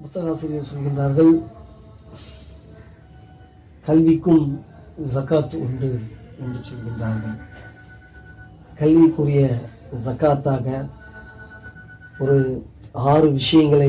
புத்தகாசிரியர் சொல்கின்றார்கள் கல்விக்கும் ஜகாத் உண்டு என்று சொல்கின்றார்கள் கல்விக்குரிய ஜகாத்தாக ஒரு ஆறு விஷயங்களை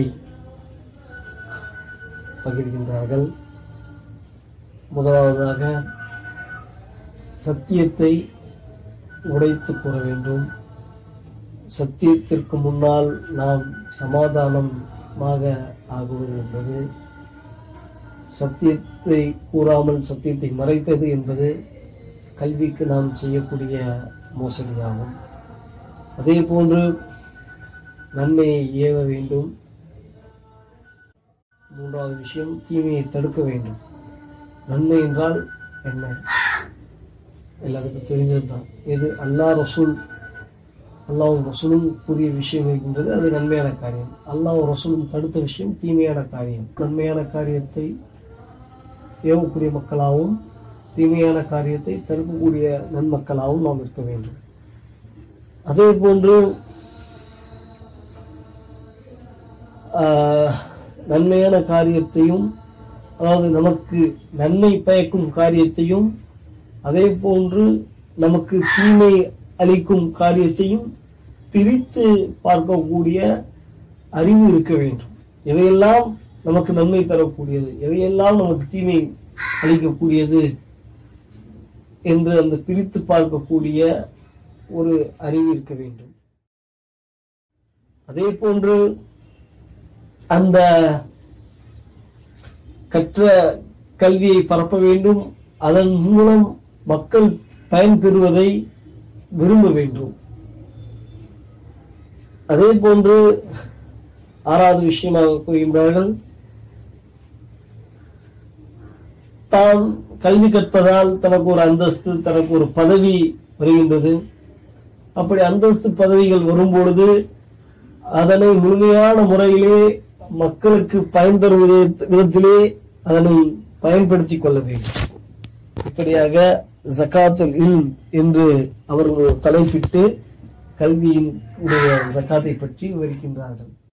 பகிர்கின்றார்கள் முதலாவதாக சத்தியத்தை உடைத்து கூற வேண்டும் சத்தியத்திற்கு முன்னால் நாம் சமாதானமாக ஆகுவது என்பது சத்தியத்தை கூறாமல் சத்தியத்தை மறைத்தது என்பது கல்விக்கு நாம் செய்யக்கூடிய மோசடியாகும் அதே போன்று நன்மையை ஏவ வேண்டும் மூன்றாவது விஷயம் தீமையை தடுக்க வேண்டும் நன்மை என்றால் என்ன எல்லாருக்கும் தெரிஞ்சது தான் எது அல்லாஹ் ரசூல் அல்லாஹ் ரசூலும் கூறிய விஷயம் இருக்கின்றது அது நன்மையான காரியம் அல்லாஹ் ரசூலும் தடுத்த விஷயம் தீமையான காரியம் நன்மையான காரியத்தை ஏவக்கூடிய மக்களாகவும் தீமையான காரியத்தை தடுக்கக்கூடிய நன்மக்களாகவும் நாம் இருக்க வேண்டும் அதே போன்று ஆஹ், நன்மையான காரியத்தையும் அதாவது நமக்கு நன்மை பயக்கும் காரியத்தையும் அதே போன்று நமக்கு தீமை அளிக்கும் காரியத்தையும் பிரித்து பார்க்கக்கூடிய அறிவு இருக்க வேண்டும் எவையெல்லாம் நமக்கு நன்மை தரக்கூடியது எவையெல்லாம் நமக்கு தீமை அளிக்கக்கூடியது என்று அந்த பிரித்து பார்க்கக்கூடிய ஒரு அறிவு இருக்க வேண்டும் அதே போன்று அந்த கற்ற கல்வியை பரப்ப வேண்டும் அதன் மூலம் மக்கள் பயன்பெறுவதை விரும்ப வேண்டும் அதே போன்று ஆறாவது விஷயமாக கூறுகின்றார்கள் தான் கல்வி கற்பதால் தனக்கு ஒரு அந்தஸ்து தனக்கு ஒரு பதவி வருகின்றது அப்படி அந்தஸ்து பதவிகள் வரும்பொழுது அதனை முழுமையான முறையிலே மக்களுக்கு பயன் தரும் வித- விதத்திலே அதனை பயன்படுத்திக் கொள்ள வேண்டும் இப்படியாக ஜகாத்துல் இல்ம் என்று அவர்கள் தலைப்பிட்டு கல்வியின் உடைய ஜகாத்தை பற்றி விவரிக்கின்றார்கள்